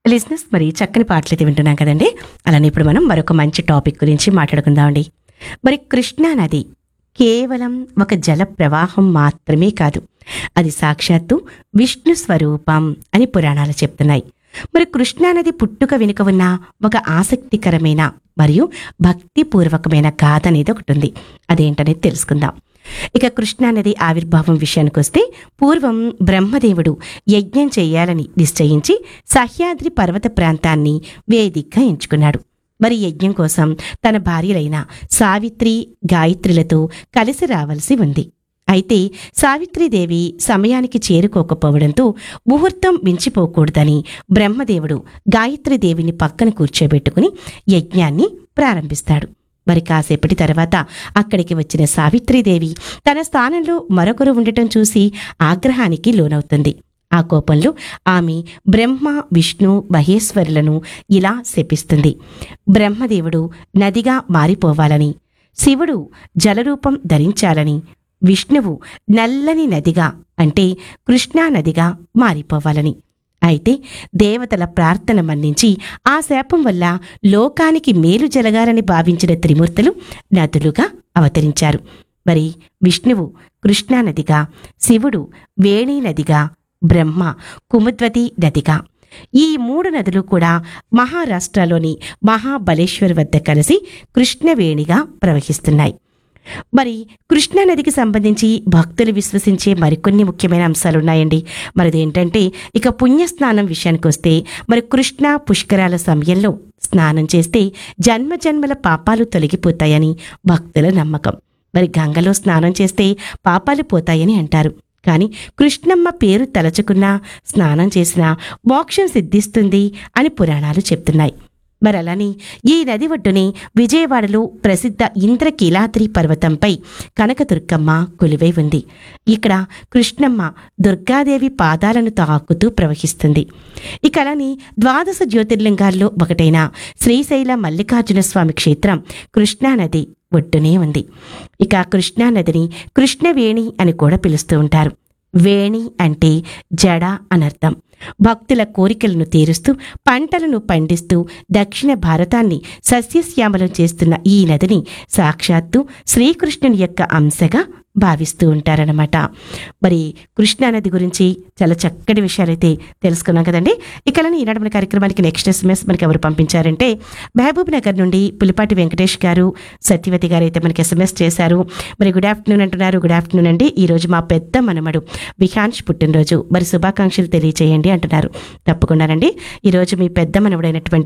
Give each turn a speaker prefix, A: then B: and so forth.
A: లిజినెస్ మరి చక్కని పాటలు అయితే వింటున్నాం కదండి అలానే ఇప్పుడు మనం మరొక మంచి టాపిక్ గురించి మాట్లాడుకుందామండి మరి కృష్ణా నది కేవలం ఒక జల ప్రవాహం మాత్రమే కాదు అది సాక్షాత్తు విష్ణు స్వరూపం అని పురాణాలు చెప్తున్నాయి మరి కృష్ణానది పుట్టుక వెనుక ఉన్న ఒక ఆసక్తికరమైన మరియు భక్తిపూర్వకమైన గాథ అనేది ఒకటి ఉంది అదేంటనేది తెలుసుకుందాం ఇక కృష్ణానది ఆవిర్భావం విషయానికి వస్తే పూర్వం బ్రహ్మదేవుడు యజ్ఞం చేయాలని నిశ్చయించి సహ్యాద్రి పర్వత ప్రాంతాన్ని వేదికగా ఎంచుకున్నాడు మరి యజ్ఞం కోసం తన భార్యలైన సావిత్రి గాయత్రులతో కలిసి రావాల్సి ఉంది అయితే సావిత్రీదేవి సమయానికి చేరుకోకపోవడంతో ముహూర్తం మించిపోకూడదని బ్రహ్మదేవుడు గాయత్రీదేవిని పక్కన కూర్చోబెట్టుకుని యజ్ఞాన్ని ప్రారంభిస్తాడు మరి కాసేపటి తర్వాత అక్కడికి వచ్చిన సావిత్రీదేవి తన స్థానంలో మరొకరు ఉండటం చూసి ఆగ్రహానికి లోనవుతుంది ఆ కోపంలో ఆమె బ్రహ్మ విష్ణు మహేశ్వరులను ఇలా శపిస్తుంది బ్రహ్మదేవుడు నదిగా మారిపోవాలని శివుడు జలరూపం ధరించాలని విష్ణువు నల్లని నదిగా అంటే కృష్ణా నదిగా మారిపోవాలని అయితే దేవతల ప్రార్థన మన్నించి ఆ శాపం వల్ల లోకానికి మేలు జరగాలని భావించిన త్రిమూర్తులు నదులుగా అవతరించారు మరి విష్ణువు కృష్ణా నదిగా శివుడు వేణి నదిగా బ్రహ్మ కుముద్వతి నదిగా ఈ మూడు నదులు కూడా మహారాష్ట్రలోని మహాబలేశ్వర్ వద్ద కలిసి కృష్ణవేణిగా ప్రవహిస్తున్నాయి మరి కృష్ణా నదికి సంబంధించి భక్తులు విశ్వసించే మరికొన్ని ముఖ్యమైన అంశాలు ఉన్నాయండి మరి ఏంటంటే ఇక పుణ్యస్నానం విషయానికి వస్తే మరి కృష్ణా పుష్కరాల సమయంలో స్నానం చేస్తే జన్మ జన్మల పాపాలు తొలగిపోతాయని భక్తుల నమ్మకం మరి గంగలో స్నానం చేస్తే పాపాలు పోతాయని అంటారు కానీ కృష్ణమ్మ పేరు తలచుకున్నా స్నానం చేసినా మోక్షం సిద్ధిస్తుంది అని పురాణాలు చెప్తున్నాయి మరి అలానే ఈ నది ఒడ్డునే విజయవాడలో ప్రసిద్ధ ఇంద్రకీలాద్రి పర్వతంపై కనకదుర్గమ్మ కొలువై ఉంది ఇక్కడ కృష్ణమ్మ దుర్గాదేవి పాదాలను తాకుతూ ప్రవహిస్తుంది ఇక అలానే ద్వాదశ జ్యోతిర్లింగాల్లో ఒకటైన శ్రీశైల మల్లికార్జున స్వామి క్షేత్రం కృష్ణానది ఒడ్డునే ఉంది ఇక కృష్ణానదిని కృష్ణవేణి అని కూడా పిలుస్తూ ఉంటారు వేణి అంటే జడ అనర్థం భక్తుల కోరికలను తీరుస్తూ పంటలను పండిస్తూ దక్షిణ భారతాన్ని సస్యశ్యామలం చేస్తున్న ఈ నదిని సాక్షాత్తు శ్రీకృష్ణుని యొక్క అంశగా భావిస్తూ ఉంటారనమాట మరి కృష్ణానది గురించి చాలా చక్కటి విషయాలైతే తెలుసుకున్నాం కదండి ఇకలని ఈనాడు మన కార్యక్రమానికి నెక్స్ట్ ఎస్ఎంఎస్ మనకి ఎవరు పంపించారంటే మహబూబ్ నగర్ నుండి పులిపాటి వెంకటేష్ గారు సత్యవతి గారు అయితే మనకి ఎస్ఎంఎస్ చేశారు మరి గుడ్ ఆఫ్టర్నూన్ అంటున్నారు గుడ్ ఆఫ్టర్నూన్ అండి ఈ రోజు మా పెద్ద మనమడు విహాన్ష్ పుట్టినరోజు మరి శుభాకాంక్షలు తెలియజేయండి అంటున్నారు తప్పకుండానండి ఈరోజు మీ పెద్ద మనవడైనటువంటి